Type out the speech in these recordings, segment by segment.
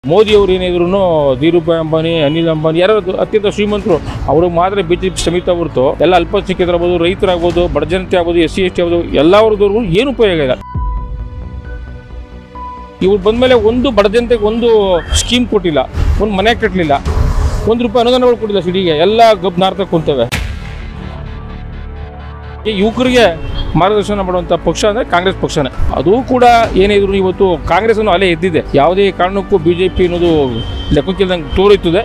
ಮೋದಿಯವರು ಏನಿದ್ರು ಧೀರುಭಾಯ್ ಅಂಬಾನಿ ಅನಿಲ್ ಅಂಬಾನಿ ಯಾರು ಅತ್ಯಂತ ಶ್ರೀಮಂತರು ಅವರು ಮಾತ್ರ ಬಿ ಜೆ ಪಿ ಸಮಿತ ಹೊರತು ಎಲ್ಲ ಅಲ್ಪಸಂಖ್ಯಾತರಾಗ್ಬೋದು ರೈತರಾಗ್ಬೋದು ಬಡ ಜನತೆ ಆಗ್ಬೋದು ಎಸ್ ಸಿ ಎಸ್ ಟಿ ಆಗ್ಬೋದು ಎಲ್ಲವರದವ್ರಿಗೂ ಏನು ಉಪಯೋಗ ಇಲ್ಲ ಇವ್ರು ಬಂದಮೇಲೆ ಒಂದು ಬಡ ಜನತೆಗೆ ಒಂದು ಸ್ಕೀಮ್ ಕೊಟ್ಟಿಲ್ಲ ಒಂದು ಮನೆ ಕಟ್ಟಲಿಲ್ಲ ಒಂದು ರೂಪಾಯಿ ಅನುದಾನಗಳು ಕೊಟ್ಟಿಲ್ಲ ಸಿಟಿಗೆ ಎಲ್ಲ ಗಬ್ ನಾರ್ತ ಕುಂತವೆ ಈ ಯುವಕರಿಗೆ ಮಾರ್ಗದರ್ಶನ ಮಾಡುವಂಥ ಪಕ್ಷ ಅಂದರೆ ಕಾಂಗ್ರೆಸ್ ಪಕ್ಷನೇ ಅದು ಕೂಡ ಏನಿದ್ರು ಇವತ್ತು ಕಾಂಗ್ರೆಸ್ ಅನ್ನೋ ಅಲೆ ಎದ್ದಿದೆ ಯಾವುದೇ ಕಾರಣಕ್ಕೂ ಬಿ ಜೆ ಪಿ ಅನ್ನೋದು ಲೆಕ್ಕಕ್ಕಿಲ್ದಂಗೆ ತೋರಿತ್ತದೆ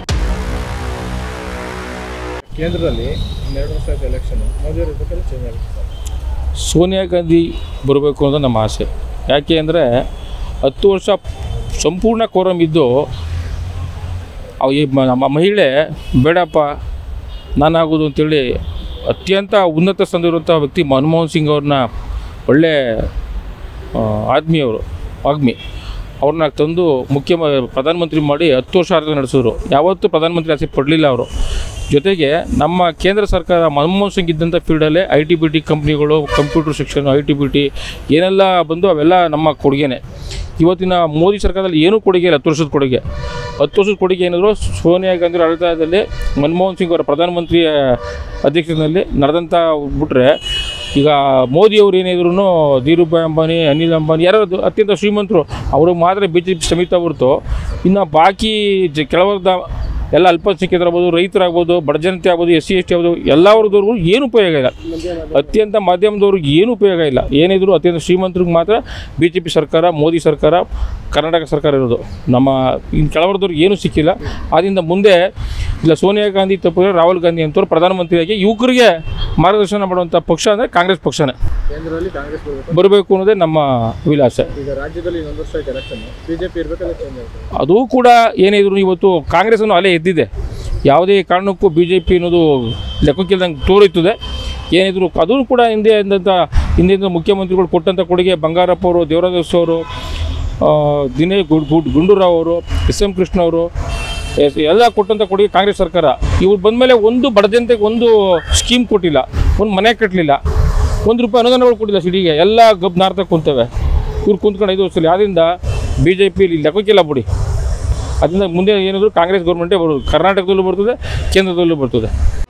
ಕೇಂದ್ರದಲ್ಲಿ ಇನ್ನೆರಡು ವರ್ಷ ಆಯ್ತು ಎಲೆಕ್ಷನ್ ಮೋದಿ ಅವರು ಇರ್ಬೇಕಾದ್ರೆ ಚೇಂಜ್ ಆಗುತ್ತೆ ಸರ್ ಸೋನಿಯಾ ಗಾಂಧಿ ಬರಬೇಕು ಅನ್ನೋದು ನಮ್ಮ ಆಸೆ ಯಾಕೆ ಅಂದರೆ ಹತ್ತು ವರ್ಷ ಸಂಪೂರ್ಣ ಕೋರಮ್ ಇದ್ದು ಅವ್ ಈ ಮ- ನಮ್ಮ ಮಹಿಳೆ ಬೇಡಪ್ಪ ನಾನಾಗೋದು ಅಂತೇಳಿ ಅತ್ಯಂತ ಉನ್ನತ ಸ್ಥಾನದಲ್ಲಿರುವಂಥ ವ್ಯಕ್ತಿ ಮನಮೋಹನ್ ಸಿಂಗ್ ಅವ್ರನ್ನ ಒಳ್ಳೆ ಆ, ಆದ್ಮಿಯವರು ವಾಗ್ಮಿ ಅವ್ರನ್ನ ತಂದು ಮುಖ್ಯ ಪ್ರಧಾನಮಂತ್ರಿ ಮಾಡಿ ಹತ್ತು ವರ್ಷ ಆಡಳಿತ ನಡೆಸಿದ್ರು ಯಾವತ್ತೂ ಪ್ರಧಾನಮಂತ್ರಿ ಆಸೆ ಪಡಲಿಲ್ಲ ಅವರು ಜೊತೆಗೆ ನಮ್ಮ ಕೇಂದ್ರ ಸರ್ಕಾರ ಮನಮೋಹನ್ ಸಿಂಗ್ ಇದ್ದಂಥ ಫೀಲ್ಡಲ್ಲೇ ಐ ಟಿ ಬಿ ಟಿ ಕಂಪ್ನಿಗಳು computer section I T B T ಏನೆಲ್ಲ ಬಂದು ಅವೆಲ್ಲ ನಮ್ಮ ಕೊಡುಗೆನೆ ಇವತ್ತಿನ ಮೋದಿ ಸರ್ಕಾರದಲ್ಲಿ ಏನೂ ಕೊಡುಗೆ ಇಲ್ಲ ಹತ್ತು ವರ್ಷದ ಕೊಡುಗೆ ಹತ್ತು ವರ್ಷದ ಕೊಡುಗೆ ಏನಾದರೂ ಸೋನಿಯಾ ಗಾಂಧಿ ಅವರ ಆಡಳಿತದಲ್ಲಿ ಮನಮೋಹನ್ ಸಿಂಗ್ ಅವರ ಪ್ರಧಾನಮಂತ್ರಿ ಅಧ್ಯಕ್ಷತೆಯಲ್ಲಿ ನಡೆದಂಥ ಬಿಟ್ಟರೆ ಈಗ ಮೋದಿಯವರು ಏನಿದ್ರು ಧೀರುಭಾಯ್ ಅಂಬಾನಿ ಅನಿಲ್ ಅಂಬಾನಿ ಯಾರು ಅತ್ಯಂತ ಶ್ರೀಮಂತರು ಅವರು ಮಾತ್ರ ಬಿ ಜೆ ಪಿ ಸಮಿತ ಹೊರತು ಇನ್ನು ಬಾಕಿ ಜ ಕೆಳವರ್ಗದ ಎಲ್ಲ ಅಲ್ಪಸಂಖ್ಯಾತರಾಗ್ಬೋದು ರೈತರಾಗ್ಬೋದು ಬಡ ಜನತೆ ಆಗ್ಬೋದು ಎಸ್ ಸಿ ಎಸ್ ಟಿ ಆಗ್ಬೋದು ಎಲ್ಲವರದವ್ರಿಗೂ ಏನು ಉಪಯೋಗ ಇಲ್ಲ ಅತ್ಯಂತ ಮಾಧ್ಯಮದವ್ರಿಗೆ ಏನು ಉಪಯೋಗ ಇಲ್ಲ ಏನಿದ್ರು ಅತ್ಯಂತ ಶ್ರೀಮಂತರಿಗೆ ಮಾತ್ರ ಬಿ ಜೆ ಪಿ ಸರ್ಕಾರ ಮೋದಿ ಸರ್ಕಾರ ಕರ್ನಾಟಕ ಸರ್ಕಾರ ಇರೋದು ನಮ್ಮ ಇನ್ನು ಕೆಳವರ್ಗದವ್ರಿಗೆ ಏನೂ ಸಿಕ್ಕಿಲ್ಲ ಆದ್ದರಿಂದ ಮುಂದೆ ಇಲ್ಲ ಸೋನಿಯಾ ಗಾಂಧಿ ತಪ್ಪಿದ್ರೆ ರಾಹುಲ್ ಗಾಂಧಿ ಅಂತವ್ರು ಪ್ರಧಾನಮಂತ್ರಿಯಾಗಿ ಯುವಕರಿಗೆ ಮಾರ್ಗದರ್ಶನ ಮಾಡುವಂಥ ಪಕ್ಷ ಅಂದರೆ ಕಾಂಗ್ರೆಸ್ ಪಕ್ಷನೇ ಕೇಂದ್ರದಲ್ಲಿ ಕಾಂಗ್ರೆಸ್ ಬರಬೇಕು ಬರಬೇಕು ಅನ್ನೋದೇ ನಮ್ಮ ವಿಲಾಸ ಈಗ ರಾಜ್ಯದಲ್ಲಿ ಇನ್ನೊಂದು ವರ್ಷ ಆಯ್ತು ಎಲೆಕ್ಷನ್ ಬಿಜೆಪಿ ಇರಬೇಕಾದ್ರೆ ಚೇಂಜ್ ಆಗುತ್ತೆ ಅದು ಕೂಡ ಏನಿದ್ರು ಇವತ್ತು ಕಾಂಗ್ರೆಸ್ ಅನ್ನೋ ಅಲೆ ಎದ್ದಿದೆ ಯಾವುದೇ ಕಾರಣಕ್ಕೂ ಬಿ ಜೆ ಪಿ ಅನ್ನೋದು ಲೆಕ್ಕಕ್ಕಿಲ್ದಂಗೆ ತೋರಿತ್ತದೆ ಏನಿದ್ರು ಅದೂ ಕೂಡ ಹಿಂದೆ ಅಂದಂಥ ಹಿಂದಿನ ಮುಖ್ಯಮಂತ್ರಿಗಳು ಕೊಟ್ಟಂಥ ಕೊಡುಗೆ ಬಂಗಾರಪ್ಪ ಅವರು ದೇವರಾಜ ಅವರು ದಿನೇಶ್ ಗುಡ್ ಗುಡ್ ಗುಂಡೂರಾವ್ ಅವರು ಎಸ್ ಎಂ ಕೃಷ್ಣ ಅವರು ಎಸ್ ಎಲ್ಲ ಕೊಟ್ಟಂಥ ಕೊಡುಗೆ ಕಾಂಗ್ರೆಸ್ ಸರ್ಕಾರ ಇವ್ರು ಬಂದಮೇಲೆ ಒಂದು ಬಡ ಜನತೆಗೆ ಒಂದು ಸ್ಕೀಮ್ ಕೊಟ್ಟಿಲ್ಲ ಒಂದು ಮನೆ ಕಟ್ಟಲಿಲ್ಲ ಒಂದು ರೂಪಾಯಿ ಅನುದಾನಗಳು ಕೊಟ್ಟಿಲ್ಲ ಸಿಟಿಗೆ ಎಲ್ಲ ಗಬ್ ನಾರ್ತ ಕುಂತವೆ ಇವ್ರು ಕುಂತ್ಕೊಂಡು ಐದು ವರ್ಷದಲ್ಲಿ ಆದ್ದರಿಂದ ಬಿ ಜೆ ಪಿ ಲೆಕ್ಕಕ್ಕಿಲ್ಲ ಬಿಡಿ ಅದರಿಂದ ಮುಂದೆ ಏನಾದರೂ ಕಾಂಗ್ರೆಸ್ ಗೌರ್ಮೆಂಟೇ ಬರೋದು ಕರ್ನಾಟಕದಲ್ಲೂ ಬರ್ತದೆ ಕೇಂದ್ರದಲ್ಲೂ ಬರ್ತದೆ